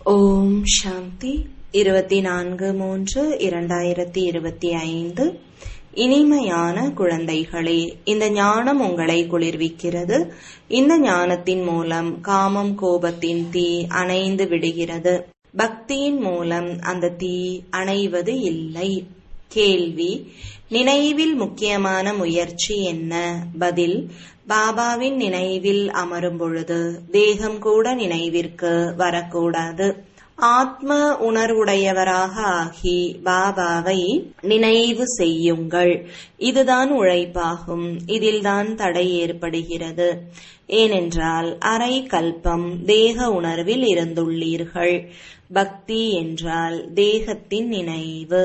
ஓம் சாந்தி இருபத்தி நான்கு மூன்று இரண்டாயிரத்தி இருபத்தி ஐந்து இனிமையான குழந்தைகளே இந்த ஞானம் உங்களை குளிர்விக்கிறது இந்த ஞானத்தின் மூலம் காமம் கோபத்தின் தீ அணைந்து விடுகிறது பக்தியின் மூலம் அந்த தீ அணைவது இல்லை கேள்வி நினைவில் முக்கியமான முயற்சி என்ன பதில் பாபாவின் நினைவில் அமரும் பொழுது தேகம் கூட நினைவிற்கு வரக்கூடாது ஆத்ம உணர்வுடையவராக ஆகி பாபாவை நினைவு செய்யுங்கள் இதுதான் உழைப்பாகும் இதில்தான் தடை ஏற்படுகிறது ஏனென்றால் அரை கல்பம் தேக உணர்வில் இருந்துள்ளீர்கள் பக்தி என்றால் தேகத்தின் நினைவு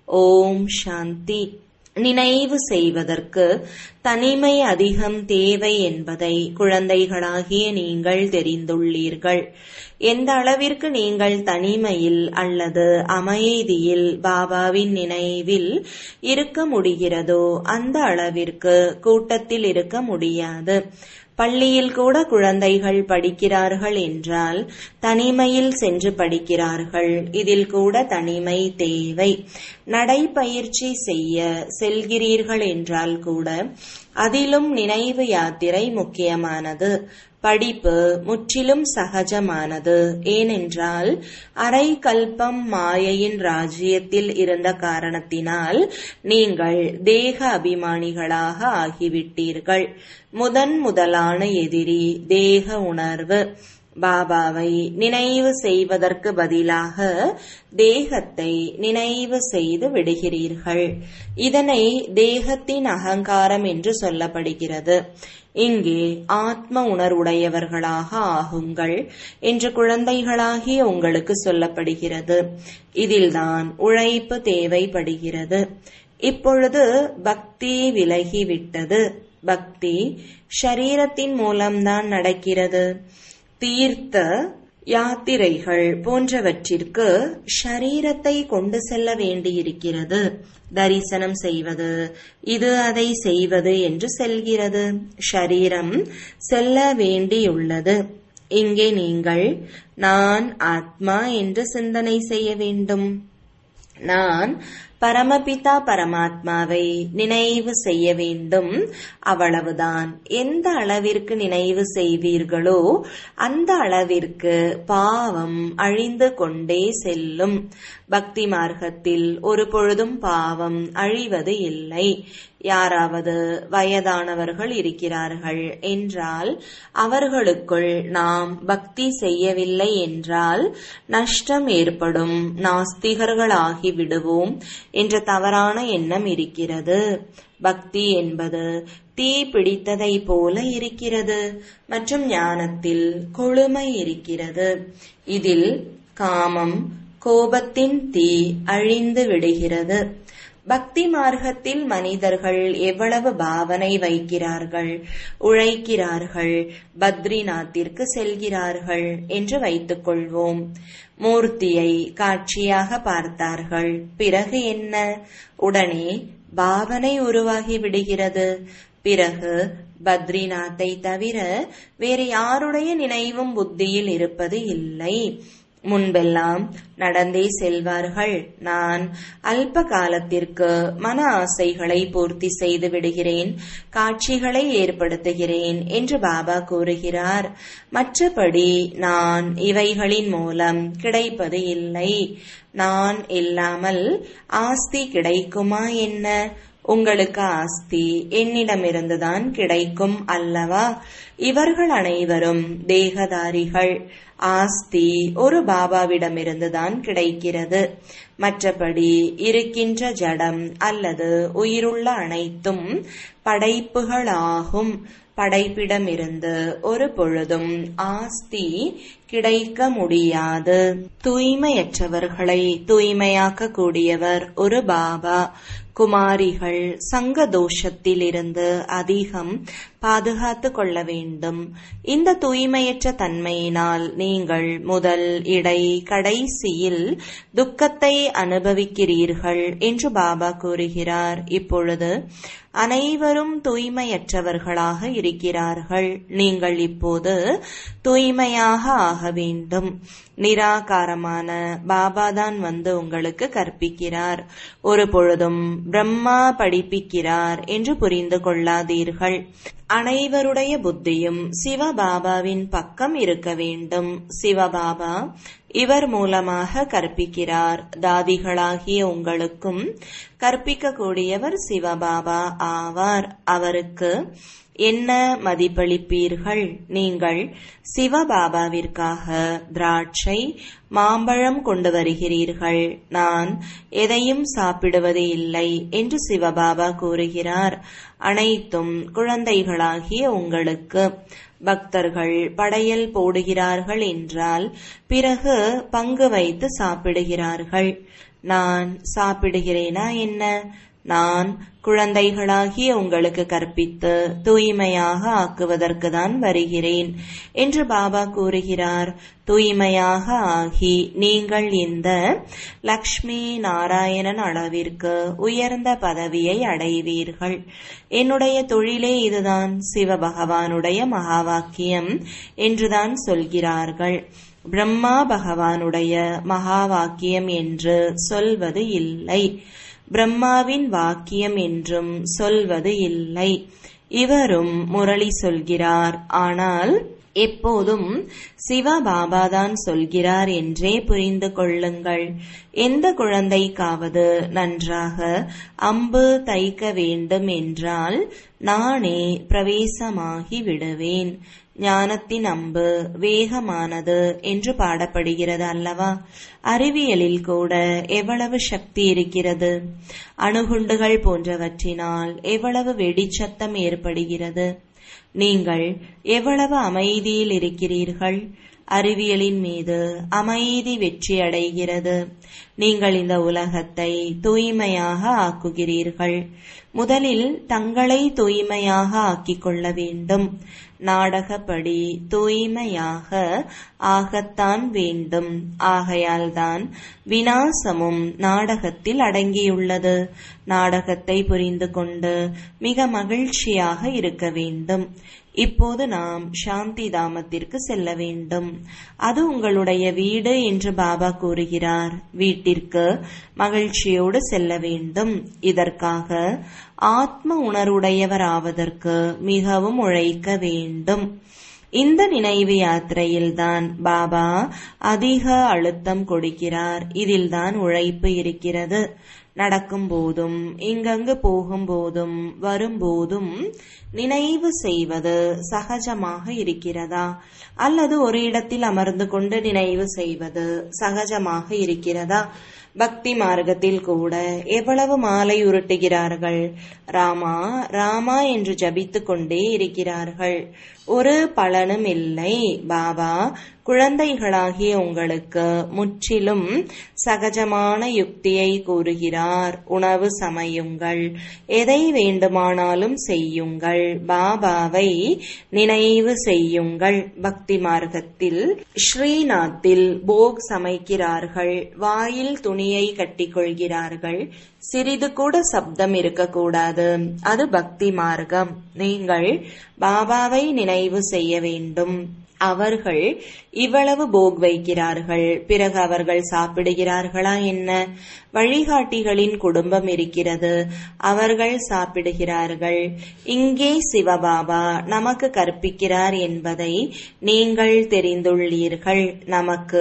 ஓம் சாந்தி நினைவு செய்வதற்கு தனிமை அதிகம் தேவை என்பதை குழந்தைகளாகிய நீங்கள் தெரிந்துள்ளீர்கள் எந்த அளவிற்கு நீங்கள் தனிமையில் அல்லது அமைதியில் பாபாவின் நினைவில் இருக்க முடிகிறதோ அந்த அளவிற்கு கூட்டத்தில் இருக்க முடியாது பள்ளியில் கூட குழந்தைகள் படிக்கிறார்கள் என்றால் தனிமையில் சென்று படிக்கிறார்கள் இதில் கூட தனிமை தேவை நடைப்பயிற்சி செய்ய செல்கிறீர்கள் என்றால் கூட அதிலும் நினைவு யாத்திரை முக்கியமானது படிப்பு முற்றிலும் சகஜமானது ஏனென்றால் அரை கல்பம் மாயையின் ராஜ்யத்தில் இருந்த காரணத்தினால் நீங்கள் தேக அபிமானிகளாக ஆகிவிட்டீர்கள் முதன் முதலான எதிரி தேக உணர்வு பாபாவை நினைவு செய்வதற்கு பதிலாக தேகத்தை நினைவு செய்து விடுகிறீர்கள் இதனை தேகத்தின் அகங்காரம் என்று சொல்லப்படுகிறது இங்கே ஆத்ம உணர்வுடையவர்களாக ஆகுங்கள் என்று குழந்தைகளாகிய உங்களுக்கு சொல்லப்படுகிறது இதில்தான் உழைப்பு தேவைப்படுகிறது இப்பொழுது பக்தி விலகிவிட்டது பக்தி ஷரீரத்தின் மூலம்தான் நடக்கிறது தீர்த்த யாத்திரைகள் போன்றவற்றிற்கு ஷரீரத்தை கொண்டு செல்ல வேண்டியிருக்கிறது தரிசனம் செய்வது இது அதை செய்வது என்று செல்கிறது ஷரீரம் செல்ல வேண்டியுள்ளது இங்கே நீங்கள் நான் ஆத்மா என்று சிந்தனை செய்ய வேண்டும் நான் பரமபிதா பரமாத்மாவை நினைவு செய்ய வேண்டும் அவ்வளவுதான் எந்த அளவிற்கு நினைவு செய்வீர்களோ அந்த அளவிற்கு பாவம் அழிந்து கொண்டே செல்லும் பக்தி மார்க்கத்தில் ஒரு பொழுதும் பாவம் அழிவது இல்லை யாராவது வயதானவர்கள் இருக்கிறார்கள் என்றால் அவர்களுக்குள் நாம் பக்தி செய்யவில்லை என்றால் நஷ்டம் ஏற்படும் நாஸ்திகர்களாகி விடுவோம் என்ற தவறான எண்ணம் இருக்கிறது பக்தி என்பது தீ பிடித்ததை போல இருக்கிறது மற்றும் ஞானத்தில் கொழுமை இருக்கிறது இதில் காமம் கோபத்தின் தீ அழிந்து விடுகிறது பக்தி மார்க்கத்தில் மனிதர்கள் எவ்வளவு பாவனை வைக்கிறார்கள் உழைக்கிறார்கள் பத்ரிநாத்திற்கு செல்கிறார்கள் என்று வைத்துக் கொள்வோம் மூர்த்தியை காட்சியாக பார்த்தார்கள் பிறகு என்ன உடனே பாவனை உருவாகி விடுகிறது பிறகு பத்ரிநாத்தை தவிர வேறு யாருடைய நினைவும் புத்தியில் இருப்பது இல்லை முன்பெல்லாம் நடந்தே செல்வார்கள் நான் அல்ப காலத்திற்கு மன ஆசைகளை பூர்த்தி செய்து விடுகிறேன் காட்சிகளை ஏற்படுத்துகிறேன் என்று பாபா கூறுகிறார் மற்றபடி நான் இவைகளின் மூலம் கிடைப்பது இல்லை நான் இல்லாமல் ஆஸ்தி கிடைக்குமா என்ன உங்களுக்கு ஆஸ்தி என்னிடமிருந்துதான் கிடைக்கும் அல்லவா இவர்கள் அனைவரும் தேகதாரிகள் ஆஸ்தி ஒரு பாபாவிடமிருந்துதான் கிடைக்கிறது மற்றபடி இருக்கின்ற ஜடம் அல்லது உயிருள்ள அனைத்தும் படைப்புகளாகும் படைப்பிடமிருந்து ஒரு பொழுதும் ஆஸ்தி கிடைக்க முடியாது தூய்மையற்றவர்களை தூய்மையாக்க கூடியவர் ஒரு பாபா குமாரிகள் சங்க தோஷத்திலிருந்து அதிகம் பாதுகாத்து கொள்ள வேண்டும் இந்த தூய்மையற்ற தன்மையினால் நீங்கள் முதல் இடை கடைசியில் துக்கத்தை அனுபவிக்கிறீர்கள் என்று பாபா கூறுகிறார் இப்பொழுது அனைவரும் தூய்மையற்றவர்களாக இருக்கிறார்கள் நீங்கள் இப்போது தூய்மையாக ஆக ஆக வேண்டும் நிராகாரமான பாபாதான் வந்து உங்களுக்கு கற்பிக்கிறார் ஒரு பொழுதும் பிரம்மா படிப்பிக்கிறார் என்று புரிந்து கொள்ளாதீர்கள் அனைவருடைய புத்தியும் சிவபாபாவின் பக்கம் இருக்க வேண்டும் சிவபாபா இவர் மூலமாக கற்பிக்கிறார் தாதிகளாகிய உங்களுக்கும் கற்பிக்கக்கூடியவர் சிவபாபா ஆவார் அவருக்கு என்ன மதிப்பளிப்பீர்கள் நீங்கள் சிவபாபாவிற்காக திராட்சை மாம்பழம் கொண்டு வருகிறீர்கள் நான் எதையும் சாப்பிடுவது இல்லை என்று சிவபாபா கூறுகிறார் அனைத்தும் குழந்தைகளாகிய உங்களுக்கு பக்தர்கள் படையல் போடுகிறார்கள் என்றால் பிறகு பங்கு வைத்து சாப்பிடுகிறார்கள் நான் சாப்பிடுகிறேனா என்ன நான் குழந்தைகளாகிய உங்களுக்கு கற்பித்து தூய்மையாக ஆக்குவதற்கு தான் வருகிறேன் என்று பாபா கூறுகிறார் தூய்மையாக ஆகி நீங்கள் இந்த லக்ஷ்மி நாராயணன் அளவிற்கு உயர்ந்த பதவியை அடைவீர்கள் என்னுடைய தொழிலே இதுதான் சிவபகவானுடைய மகா வாக்கியம் என்றுதான் சொல்கிறார்கள் பிரம்மா பகவானுடைய மகா வாக்கியம் என்று சொல்வது இல்லை பிரம்மாவின் வாக்கியம் என்றும் சொல்வது இல்லை இவரும் முரளி சொல்கிறார் ஆனால் எப்போதும் சிவபாபாதான் சொல்கிறார் என்றே புரிந்து கொள்ளுங்கள் எந்த குழந்தைக்காவது நன்றாக அம்பு தைக்க வேண்டும் என்றால் நானே பிரவேசமாகி விடுவேன் ஞானத்தின் அம்பு வேகமானது என்று பாடப்படுகிறது அல்லவா அறிவியலில் கூட எவ்வளவு சக்தி இருக்கிறது அணுகுண்டுகள் போன்றவற்றினால் எவ்வளவு வெடிச்சத்தம் ஏற்படுகிறது நீங்கள் எவ்வளவு அமைதியில் இருக்கிறீர்கள் அறிவியலின் மீது அமைதி வெற்றி அடைகிறது நீங்கள் இந்த உலகத்தை தூய்மையாக ஆக்குகிறீர்கள் முதலில் தங்களை தூய்மையாக ஆக்கிக் கொள்ள வேண்டும் நாடகப்படி தூய்மையாக ஆகத்தான் வேண்டும் ஆகையால்தான் வினாசமும் நாடகத்தில் அடங்கியுள்ளது நாடகத்தை புரிந்து கொண்டு மிக மகிழ்ச்சியாக இருக்க வேண்டும் இப்போது நாம் சாந்தி தாமத்திற்கு செல்ல வேண்டும் அது உங்களுடைய வீடு என்று பாபா கூறுகிறார் வீட்டிற்கு மகிழ்ச்சியோடு செல்ல வேண்டும் இதற்காக ஆத்ம உணர்வுடையவர் ஆவதற்கு மிகவும் உழைக்க வேண்டும் இந்த நினைவு யாத்திரையில்தான் பாபா அதிக அழுத்தம் கொடுக்கிறார் இதில்தான் உழைப்பு இருக்கிறது நடக்கும் போதும் இங்கங்கு போகும்போதும் வரும்போதும் நினைவு செய்வது சகஜமாக இருக்கிறதா அல்லது ஒரு இடத்தில் அமர்ந்து கொண்டு நினைவு செய்வது சகஜமாக இருக்கிறதா பக்தி மார்க்கத்தில் கூட எவ்வளவு மாலை உருட்டுகிறார்கள் ராமா ராமா என்று ஜபித்துக் கொண்டே இருக்கிறார்கள் ஒரு பலனும் இல்லை பாபா குழந்தைகளாகிய உங்களுக்கு முற்றிலும் சகஜமான யுக்தியை கூறுகிறார் உணவு சமையுங்கள் எதை வேண்டுமானாலும் செய்யுங்கள் பாபாவை நினைவு செய்யுங்கள் பக்தி மார்க்கத்தில் ஸ்ரீநாத்தில் போக் சமைக்கிறார்கள் வாயில் துணியை கட்டிக்கொள்கிறார்கள் சிறிது கூட சப்தம் இருக்கக்கூடாது அது பக்தி மார்க்கம் நீங்கள் பாபாவை நினைவு செய்ய வேண்டும் அவர்கள் இவ்வளவு போக் வைக்கிறார்கள் பிறகு அவர்கள் சாப்பிடுகிறார்களா என்ன வழிகாட்டிகளின் குடும்பம் இருக்கிறது அவர்கள் சாப்பிடுகிறார்கள் இங்கே சிவபாபா நமக்கு கற்பிக்கிறார் என்பதை நீங்கள் தெரிந்துள்ளீர்கள் நமக்கு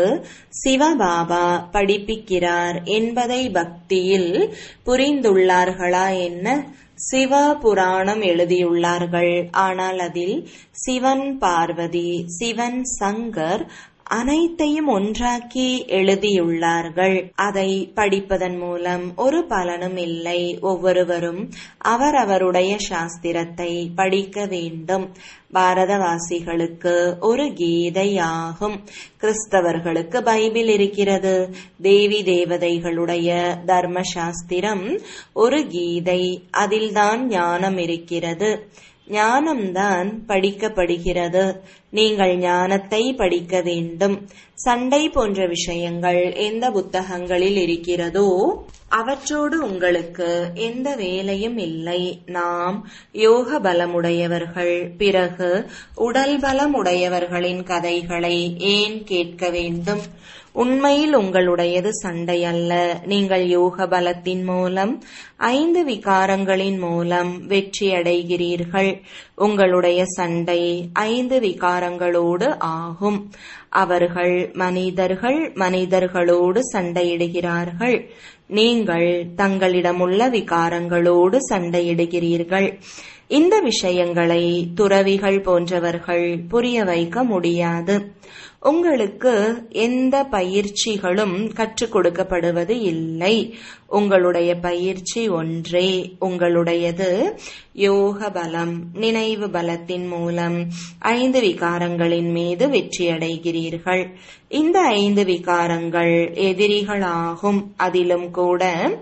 சிவபாபா படிப்பிக்கிறார் என்பதை பக்தியில் புரிந்துள்ளார்களா என்ன சிவ புராணம் எழுதியுள்ளார்கள் ஆனால் அதில் சிவன் பார்வதி சிவன் சங்கர் அனைத்தையும் ஒன்றாக்கி எழுதியுள்ளார்கள் அதை படிப்பதன் மூலம் ஒரு பலனும் இல்லை ஒவ்வொருவரும் அவரவருடைய சாஸ்திரத்தை படிக்க வேண்டும் பாரதவாசிகளுக்கு ஒரு கீதையாகும் கிறிஸ்தவர்களுக்கு பைபிள் இருக்கிறது தேவி தேவதைகளுடைய தர்ம சாஸ்திரம் ஒரு கீதை அதில்தான் ஞானம் இருக்கிறது ஞானம்தான் படிக்கப்படுகிறது நீங்கள் ஞானத்தை படிக்க வேண்டும் சண்டை போன்ற விஷயங்கள் எந்த புத்தகங்களில் இருக்கிறதோ அவற்றோடு உங்களுக்கு எந்த வேலையும் இல்லை நாம் யோக பலமுடையவர்கள் பிறகு உடல் பலம் உடையவர்களின் கதைகளை ஏன் கேட்க வேண்டும் உண்மையில் உங்களுடையது சண்டை அல்ல நீங்கள் யோக பலத்தின் மூலம் ஐந்து விகாரங்களின் மூலம் வெற்றி அடைகிறீர்கள் உங்களுடைய சண்டை ஐந்து விகாரங்களோடு ஆகும் அவர்கள் மனிதர்கள் மனிதர்களோடு சண்டையிடுகிறார்கள் நீங்கள் தங்களிடமுள்ள விகாரங்களோடு சண்டையிடுகிறீர்கள் இந்த விஷயங்களை துறவிகள் போன்றவர்கள் புரிய வைக்க முடியாது உங்களுக்கு எந்த பயிற்சிகளும் கற்றுக் கொடுக்கப்படுவது இல்லை உங்களுடைய பயிற்சி ஒன்றே உங்களுடையது யோக பலம் நினைவு பலத்தின் மூலம் ஐந்து விகாரங்களின் மீது வெற்றியடைகிறீர்கள் இந்த ஐந்து விகாரங்கள் எதிரிகளாகும் அதிலும் கூட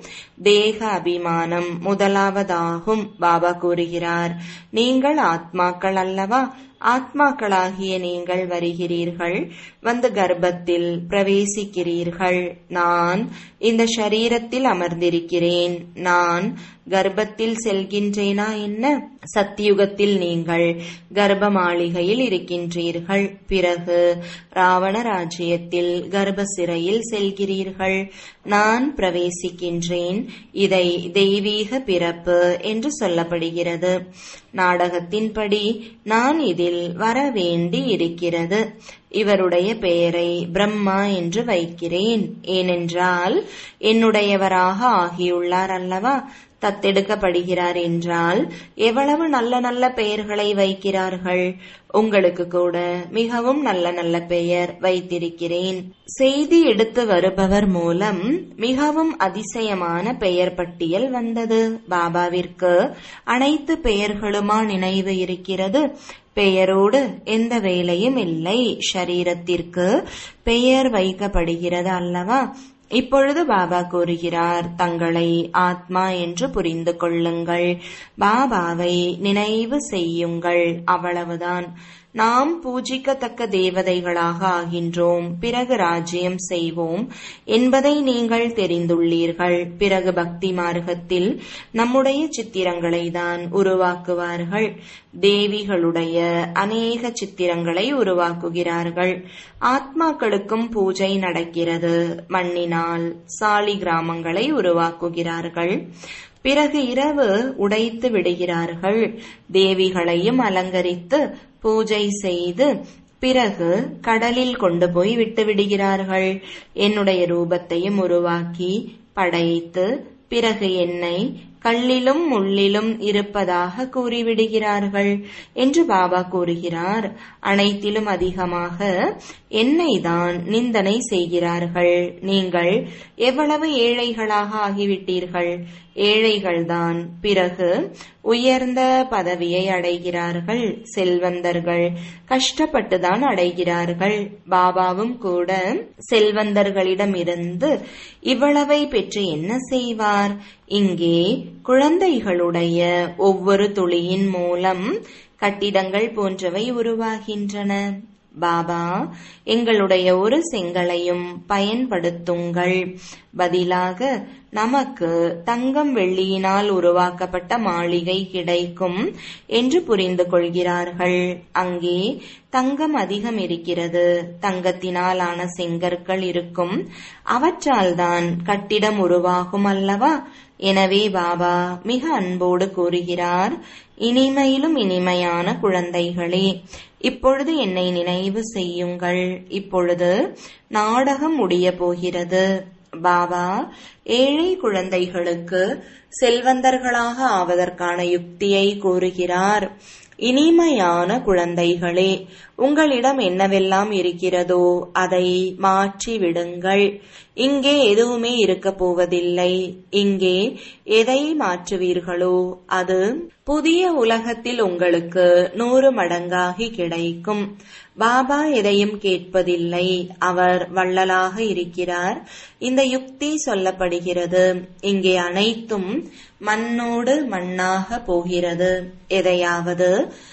தேக அபிமானம் முதலாவதாகும் பாபா கூறுகிறார் நீங்கள் ஆத்மாக்கள் அல்லவா ஆத்மாக்களாகிய நீங்கள் வருகிறீர்கள் வந்து கர்ப்பத்தில் பிரவேசிக்கிறீர்கள் நான் இந்த சரீரத்தில் அமர்ந்திருக்கிறேன் நான் கர்ப்பத்தில் செல்கின்றேனா என்ன சத்தியுகத்தில் நீங்கள் கர்ப்ப மாளிகையில் இருக்கின்றீர்கள் பிறகு ராவண ராஜ்யத்தில் கர்ப்ப சிறையில் செல்கிறீர்கள் நான் பிரவேசிக்கின்றேன் இதை தெய்வீக பிறப்பு என்று சொல்லப்படுகிறது நாடகத்தின்படி நான் இதில் வர வேண்டி இருக்கிறது இவருடைய பெயரை பிரம்மா என்று வைக்கிறேன் ஏனென்றால் என்னுடையவராக ஆகியுள்ளார் அல்லவா தத்தெடுக்கப்படுகிறார் என்றால் எவ்வளவு நல்ல நல்ல பெயர்களை வைக்கிறார்கள் உங்களுக்கு கூட மிகவும் நல்ல நல்ல பெயர் வைத்திருக்கிறேன் செய்தி எடுத்து வருபவர் மூலம் மிகவும் அதிசயமான பெயர் பட்டியல் வந்தது பாபாவிற்கு அனைத்து பெயர்களுமா நினைவு இருக்கிறது பெயரோடு எந்த வேலையும் இல்லை ஷரீரத்திற்கு பெயர் வைக்கப்படுகிறது அல்லவா இப்பொழுது பாபா கூறுகிறார் தங்களை ஆத்மா என்று புரிந்து கொள்ளுங்கள் பாபாவை நினைவு செய்யுங்கள் அவ்வளவுதான் நாம் பூஜிக்கத்தக்க தேவதைகளாக ஆகின்றோம் பிறகு ராஜ்யம் செய்வோம் என்பதை நீங்கள் தெரிந்துள்ளீர்கள் பிறகு பக்தி மார்க்கத்தில் நம்முடைய சித்திரங்களை தான் உருவாக்குவார்கள் தேவிகளுடைய அநேக சித்திரங்களை உருவாக்குகிறார்கள் ஆத்மாக்களுக்கும் பூஜை நடக்கிறது மண்ணினால் சாலி கிராமங்களை உருவாக்குகிறார்கள் பிறகு இரவு உடைத்து விடுகிறார்கள் தேவிகளையும் அலங்கரித்து பூஜை செய்து பிறகு கடலில் கொண்டு போய் விட்டு விடுகிறார்கள் என்னுடைய ரூபத்தையும் உருவாக்கி படைத்து பிறகு என்னை கல்லிலும் முள்ளிலும் இருப்பதாக கூறிவிடுகிறார்கள் என்று பாபா கூறுகிறார் அனைத்திலும் அதிகமாக என்னை தான் நிந்தனை செய்கிறார்கள் நீங்கள் எவ்வளவு ஏழைகளாக ஆகிவிட்டீர்கள் ஏழைகள்தான் பிறகு உயர்ந்த பதவியை அடைகிறார்கள் செல்வந்தர்கள் கஷ்டப்பட்டுதான் அடைகிறார்கள் பாபாவும் கூட செல்வந்தர்களிடமிருந்து இவ்வளவை பெற்று என்ன செய்வார் இங்கே குழந்தைகளுடைய ஒவ்வொரு துளியின் மூலம் கட்டிடங்கள் போன்றவை உருவாகின்றன பாபா எங்களுடைய ஒரு செங்கலையும் பயன்படுத்துங்கள் பதிலாக நமக்கு தங்கம் வெள்ளியினால் உருவாக்கப்பட்ட மாளிகை கிடைக்கும் என்று புரிந்து கொள்கிறார்கள் அங்கே தங்கம் அதிகம் இருக்கிறது தங்கத்தினால் ஆன செங்கற்கள் இருக்கும் அவற்றால் தான் கட்டிடம் உருவாகும் அல்லவா எனவே பாபா மிக அன்போடு கூறுகிறார் இனிமையிலும் இனிமையான குழந்தைகளே இப்பொழுது என்னை நினைவு செய்யுங்கள் இப்பொழுது நாடகம் முடிய போகிறது பாபா ஏழை குழந்தைகளுக்கு செல்வந்தர்களாக ஆவதற்கான யுக்தியை கூறுகிறார் இனிமையான குழந்தைகளே உங்களிடம் என்னவெல்லாம் இருக்கிறதோ அதை மாற்றி விடுங்கள் இங்கே எதுவுமே இருக்க போவதில்லை இங்கே எதை மாற்றுவீர்களோ அது புதிய உலகத்தில் உங்களுக்கு நூறு மடங்காகி கிடைக்கும் பாபா எதையும் கேட்பதில்லை அவர் வள்ளலாக இருக்கிறார் இந்த யுக்தி சொல்லப்படுகிறது இங்கே அனைத்தும் மண்ணோடு மண்ணாக போகிறது எதையாவது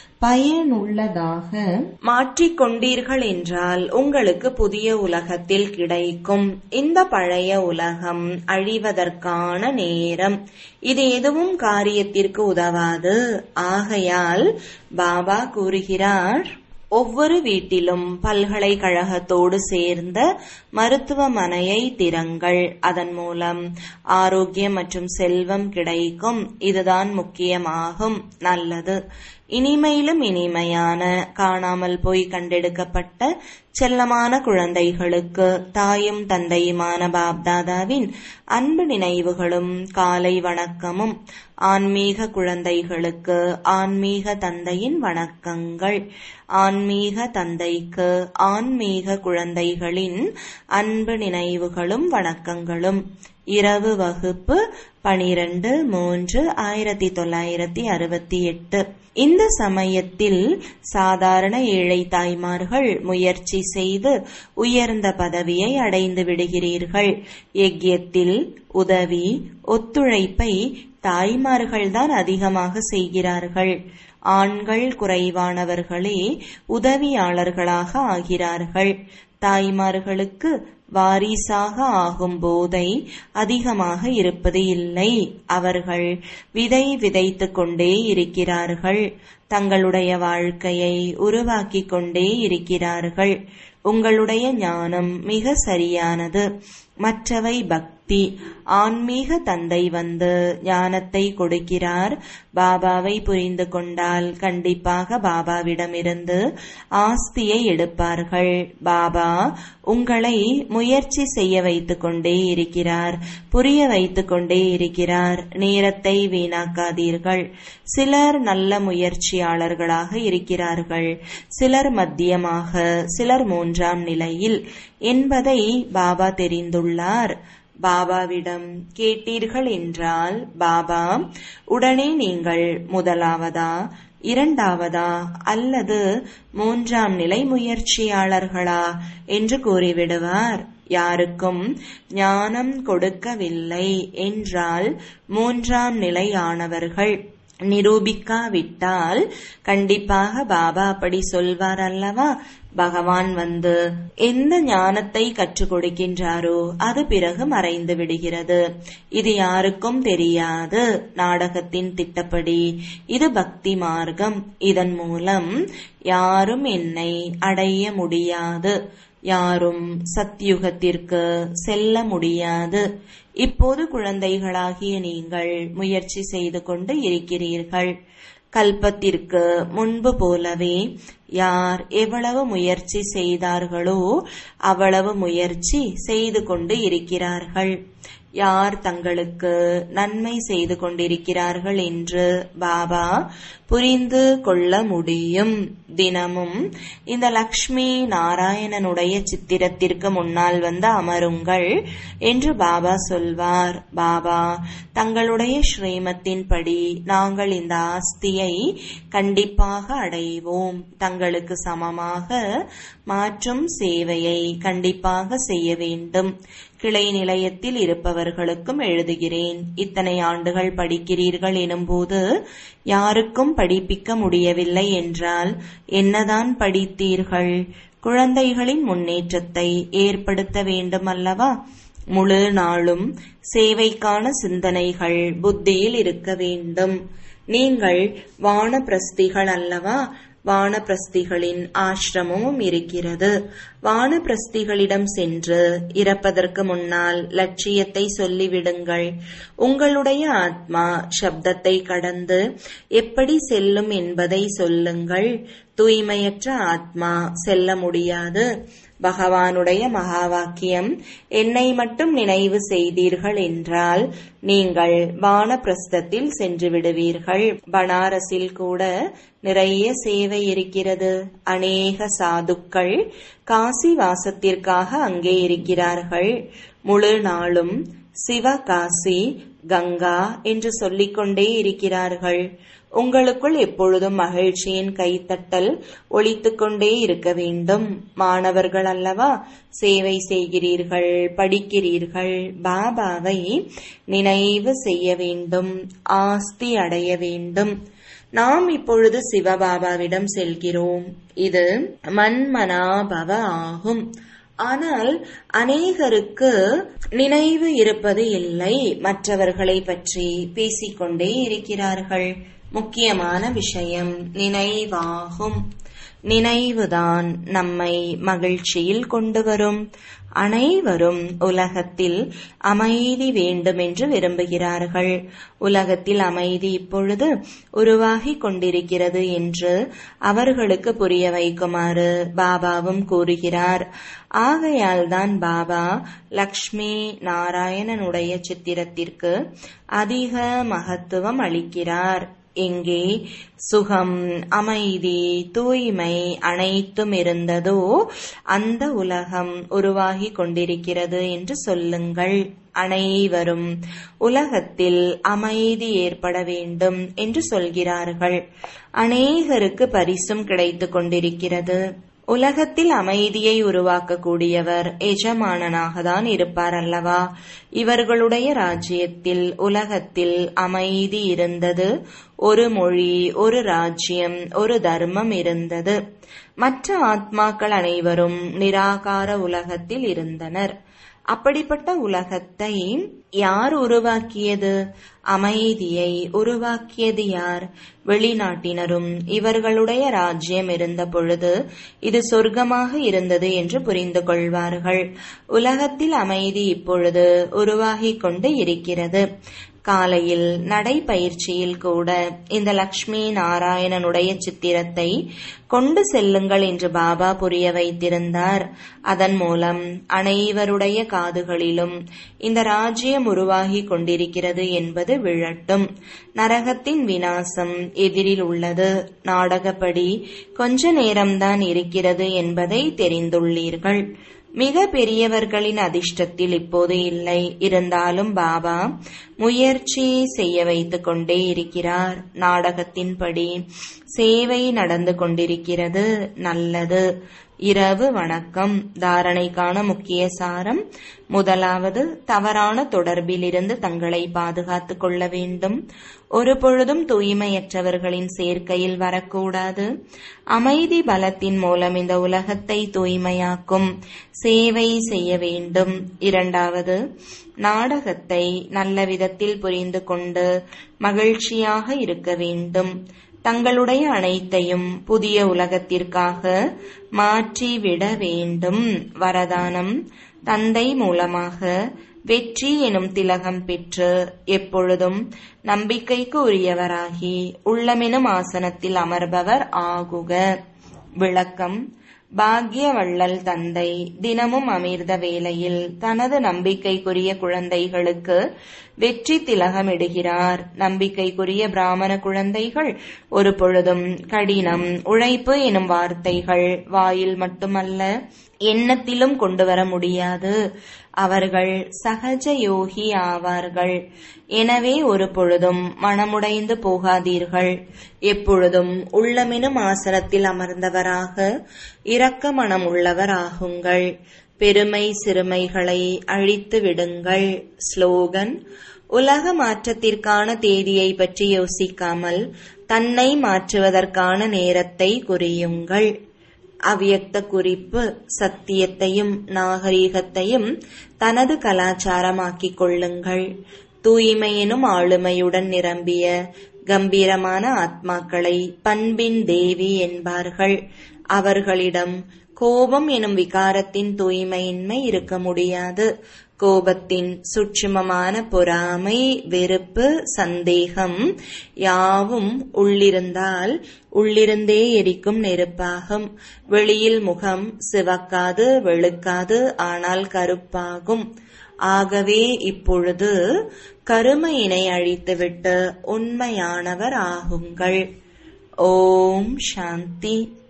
பயனுள்ளதாக மாற்றிக்கொண்டீர்கள் என்றால் உங்களுக்கு புதிய உலகத்தில் கிடைக்கும் இந்த பழைய உலகம் அழிவதற்கான நேரம் இது எதுவும் காரியத்திற்கு உதவாது ஆகையால் பாபா கூறுகிறார் ஒவ்வொரு வீட்டிலும் பல்கலைக்கழகத்தோடு சேர்ந்த மருத்துவமனையை திறங்கள் அதன் மூலம் ஆரோக்கியம் மற்றும் செல்வம் கிடைக்கும் இதுதான் முக்கியமாகும் நல்லது இனிமையிலும் இனிமையான காணாமல் போய் கண்டெடுக்கப்பட்ட செல்லமான குழந்தைகளுக்கு தாயும் தந்தையுமான பாப்தாதாவின் அன்பு நினைவுகளும் காலை வணக்கமும் ஆன்மீக குழந்தைகளுக்கு ஆன்மீக தந்தையின் வணக்கங்கள் ஆன்மீக தந்தைக்கு ஆன்மீக குழந்தைகளின் அன்பு நினைவுகளும் வணக்கங்களும் இரவு வகுப்பு பனிரெண்டு மூன்று ஆயிரத்தி தொள்ளாயிரத்தி அறுபத்தி எட்டு இந்த சமயத்தில் சாதாரண ஏழை தாய்மார்கள் முயற்சி செய்து உயர்ந்த பதவியை அடைந்து விடுகிறீர்கள் யஜ்யத்தில் உதவி ஒத்துழைப்பை தாய்மார்கள்தான் அதிகமாக செய்கிறார்கள் ஆண்கள் குறைவானவர்களே உதவியாளர்களாக ஆகிறார்கள் தாய்மார்களுக்கு வாரிசாக ஆகும் போதை அதிகமாக இருப்பது இல்லை அவர்கள் விதை விதைத்துக் கொண்டே இருக்கிறார்கள் தங்களுடைய வாழ்க்கையை உருவாக்கிக் கொண்டே இருக்கிறார்கள் உங்களுடைய ஞானம் மிக சரியானது மற்றவை பக்தி ஆன்மீக தந்தை வந்து ஞானத்தை கொடுக்கிறார் பாபாவை புரிந்து கொண்டால் கண்டிப்பாக பாபாவிடமிருந்து ஆஸ்தியை எடுப்பார்கள் பாபா உங்களை முயற்சி செய்ய வைத்துக் கொண்டே இருக்கிறார் புரிய வைத்துக் கொண்டே இருக்கிறார் நேரத்தை வீணாக்காதீர்கள் சிலர் நல்ல முயற்சியாளர்களாக இருக்கிறார்கள் சிலர் மத்தியமாக சிலர் மூன்றாம் நிலையில் என்பதை பாபா தெரிந்துள்ளார் பாபாவிடம் கேட்டீர்கள் என்றால் பாபா உடனே நீங்கள் முதலாவதா இரண்டாவதா அல்லது மூன்றாம் நிலை முயற்சியாளர்களா என்று கூறிவிடுவார் யாருக்கும் ஞானம் கொடுக்கவில்லை என்றால் மூன்றாம் நிலையானவர்கள் நிரூபிக்காவிட்டால் கண்டிப்பாக பாபா அப்படி சொல்வார் அல்லவா பகவான் வந்து எந்த ஞானத்தை கற்றுக் கொடுக்கின்றாரோ அது பிறகு மறைந்து விடுகிறது இது யாருக்கும் தெரியாது நாடகத்தின் திட்டப்படி இது பக்தி மார்க்கம் இதன் மூலம் யாரும் என்னை அடைய முடியாது யாரும் சத்யுகத்திற்கு செல்ல முடியாது இப்போது குழந்தைகளாகிய நீங்கள் முயற்சி செய்து கொண்டு இருக்கிறீர்கள் கல்பத்திற்கு முன்பு போலவே யார் எவ்வளவு முயற்சி செய்தார்களோ அவ்வளவு முயற்சி செய்து கொண்டு இருக்கிறார்கள் யார் தங்களுக்கு நன்மை செய்து கொண்டிருக்கிறார்கள் என்று பாபா புரிந்து கொள்ள முடியும் தினமும் இந்த லக்ஷ்மி நாராயணனுடைய சித்திரத்திற்கு முன்னால் வந்து அமருங்கள் என்று பாபா சொல்வார் பாபா தங்களுடைய ஸ்ரீமத்தின்படி நாங்கள் இந்த ஆஸ்தியை கண்டிப்பாக அடைவோம் தங்களுக்கு சமமாக மாற்றும் சேவையை கண்டிப்பாக செய்ய வேண்டும் கிளை நிலையத்தில் இருப்பவர்களுக்கும் எழுதுகிறேன் இத்தனை ஆண்டுகள் படிக்கிறீர்கள் எனும்போது யாருக்கும் படிப்பிக்க முடியவில்லை என்றால் என்னதான் படித்தீர்கள் குழந்தைகளின் முன்னேற்றத்தை ஏற்படுத்த வேண்டும் அல்லவா முழு நாளும் சேவைக்கான சிந்தனைகள் புத்தியில் இருக்க வேண்டும் நீங்கள் வானப்பிரஸ்திகள் அல்லவா வானப்பிரஸ்திகளின் ஆசிரமமும் இருக்கிறது வானப்பிரஸ்திகளிடம் சென்று இறப்பதற்கு முன்னால் லட்சியத்தை சொல்லிவிடுங்கள் உங்களுடைய ஆத்மா சப்தத்தை கடந்து எப்படி செல்லும் என்பதை சொல்லுங்கள் தூய்மையற்ற ஆத்மா செல்ல முடியாது பகவானுடைய மகா வாக்கியம் என்னை மட்டும் நினைவு செய்தீர்கள் என்றால் நீங்கள் வானப்பிரஸ்தத்தில் சென்று விடுவீர்கள் பனாரஸில் கூட நிறைய சேவை இருக்கிறது அநேக சாதுக்கள் காசி வாசத்திற்காக அங்கே இருக்கிறார்கள் முழு நாளும் சிவகாசி கங்கா என்று சொல்லிக்கொண்டே இருக்கிறார்கள் உங்களுக்குள் எப்பொழுதும் மகிழ்ச்சியின் கைத்தட்டல் ஒழித்துக் கொண்டே இருக்க வேண்டும் மாணவர்கள் அல்லவா சேவை செய்கிறீர்கள் படிக்கிறீர்கள் பாபாவை நினைவு செய்ய வேண்டும் ஆஸ்தி அடைய வேண்டும் நாம் இப்பொழுது சிவபாபாவிடம் செல்கிறோம் இது மன்மனாபவ ஆகும் ஆனால் அநேகருக்கு நினைவு இருப்பது இல்லை மற்றவர்களை பற்றி பேசிக்கொண்டே இருக்கிறார்கள் முக்கியமான விஷயம் நினைவாகும் நினைவுதான் நம்மை மகிழ்ச்சியில் கொண்டு வரும் அனைவரும் உலகத்தில் அமைதி வேண்டும் என்று விரும்புகிறார்கள் உலகத்தில் அமைதி இப்பொழுது உருவாகி கொண்டிருக்கிறது என்று அவர்களுக்கு புரிய வைக்குமாறு பாபாவும் கூறுகிறார் ஆகையால்தான் பாபா லக்ஷ்மி நாராயணனுடைய சித்திரத்திற்கு அதிக மகத்துவம் அளிக்கிறார் எங்கே சுகம் அமைதி தூய்மை அனைத்தும் இருந்ததோ அந்த உலகம் உருவாகி கொண்டிருக்கிறது என்று சொல்லுங்கள் அனைவரும் உலகத்தில் அமைதி ஏற்பட வேண்டும் என்று சொல்கிறார்கள் அநேகருக்கு பரிசும் கிடைத்துக் கொண்டிருக்கிறது உலகத்தில் அமைதியை உருவாக்கக்கூடியவர் எஜமானனாக தான் இருப்பார் அல்லவா இவர்களுடைய ராஜ்யத்தில் உலகத்தில் அமைதி இருந்தது ஒரு மொழி ஒரு ராஜ்யம் ஒரு தர்மம் இருந்தது மற்ற ஆத்மாக்கள் அனைவரும் நிராகார உலகத்தில் இருந்தனர் அப்படிப்பட்ட உலகத்தை யார் உருவாக்கியது அமைதியை உருவாக்கியது யார் வெளிநாட்டினரும் இவர்களுடைய ராஜ்யம் இருந்த பொழுது இது சொர்க்கமாக இருந்தது என்று புரிந்து கொள்வார்கள் உலகத்தில் அமைதி இப்பொழுது உருவாகிக் கொண்டு இருக்கிறது காலையில் நடைபயிற்சியில் கூட இந்த லக்ஷ்மி நாராயணனுடைய சித்திரத்தை கொண்டு செல்லுங்கள் என்று பாபா புரிய வைத்திருந்தார் அதன் மூலம் அனைவருடைய காதுகளிலும் இந்த ராஜ்யம் உருவாகி கொண்டிருக்கிறது என்பது விழட்டும் நரகத்தின் வினாசம் எதிரில் உள்ளது நாடகப்படி கொஞ்ச நேரம்தான் இருக்கிறது என்பதை தெரிந்துள்ளீர்கள் மிக பெரியவர்களின் அதிர்ஷ்டத்தில் இப்போது இல்லை இருந்தாலும் பாபா முயற்சி செய்ய வைத்துக் கொண்டே இருக்கிறார் நாடகத்தின்படி சேவை நடந்து கொண்டிருக்கிறது நல்லது இரவு வணக்கம் தாரணைக்கான முக்கிய சாரம் முதலாவது தவறான தொடர்பில் இருந்து தங்களை பாதுகாத்துக் கொள்ள வேண்டும் ஒரு பொழுதும் தூய்மையற்றவர்களின் சேர்க்கையில் வரக்கூடாது அமைதி பலத்தின் மூலம் இந்த உலகத்தை தூய்மையாக்கும் சேவை செய்ய வேண்டும் இரண்டாவது நாடகத்தை நல்ல விதத்தில் புரிந்து கொண்டு மகிழ்ச்சியாக இருக்க வேண்டும் தங்களுடைய அனைத்தையும் புதிய உலகத்திற்காக மாற்றிவிட வேண்டும் வரதானம் தந்தை மூலமாக வெற்றி எனும் திலகம் பெற்று எப்பொழுதும் நம்பிக்கைக்கு உரியவராகி உள்ளமெனும் ஆசனத்தில் அமர்பவர் ஆகுக விளக்கம் பாக்ய வள்ளல் தந்தை தினமும் அமர்ந்த வேளையில் தனது நம்பிக்கைக்குரிய குழந்தைகளுக்கு வெற்றி திலகமிடுகிறார் நம்பிக்கைக்குரிய பிராமண குழந்தைகள் ஒரு பொழுதும் கடினம் உழைப்பு எனும் வார்த்தைகள் வாயில் மட்டுமல்ல எண்ணத்திலும் கொண்டு வர முடியாது அவர்கள் சகஜ யோகி ஆவார்கள் எனவே ஒரு பொழுதும் மனமுடைந்து போகாதீர்கள் எப்பொழுதும் உள்ளமெனும் ஆசனத்தில் அமர்ந்தவராக இரக்க மனம் உள்ளவராகுங்கள் பெருமை சிறுமைகளை அழித்து விடுங்கள் ஸ்லோகன் உலக மாற்றத்திற்கான தேதியை பற்றி யோசிக்காமல் தன்னை மாற்றுவதற்கான நேரத்தை குறியுங்கள் அவ்யக்த குறிப்பு சத்தியத்தையும் நாகரீகத்தையும் தனது கலாச்சாரமாக்கிக் கொள்ளுங்கள் தூய்மையினும் ஆளுமையுடன் நிரம்பிய கம்பீரமான ஆத்மாக்களை பண்பின் தேவி என்பார்கள் அவர்களிடம் கோபம் எனும் விகாரத்தின் தூய்மையின்மை இருக்க முடியாது கோபத்தின் சுட்சுமமான பொறாமை வெறுப்பு சந்தேகம் யாவும் உள்ளிருந்தால் உள்ளிருந்தே எரிக்கும் நெருப்பாகும் வெளியில் முகம் சிவக்காது வெளுக்காது ஆனால் கருப்பாகும் ஆகவே இப்பொழுது கருமையினை அழித்துவிட்டு உண்மையானவர் ஆகுங்கள் ஓம் சாந்தி